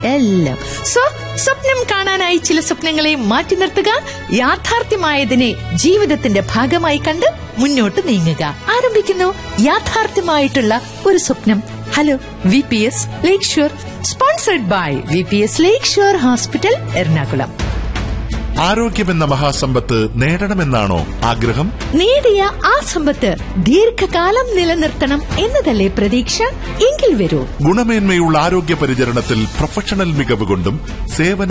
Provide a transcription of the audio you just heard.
എല്ലാം സോ സ്വപ്നം കാണാനായി ചില സ്വപ്നങ്ങളെ മാറ്റി നിർത്തുക യാഥാർത്ഥ്യമായതിനെ ജീവിതത്തിന്റെ ഭാഗമായി കണ്ട് മുന്നോട്ട് നീങ്ങുക ആരംഭിക്കുന്നു യാഥാർത്ഥ്യമായിട്ടുള്ള ഒരു സ്വപ്നം hello V P S Lakeshore sponsored by V P S Lakeshore hospital Ernakulam ആരോഗ്യമെന്ന മഹാസമ്പത്ത് നേടണമെന്നാണോ ആഗ്രഹം നേടിയ ആ സമ്പത്ത് ദീർഘകാലം നിലനിർത്തണം എന്നതല്ലേ പ്രതീക്ഷ എങ്കിൽ വരൂ ഗുണമേന്മയുള്ള ആരോഗ്യ പരിചരണത്തിൽ പ്രൊഫഷണൽ മികവ് കൊണ്ടും സേവന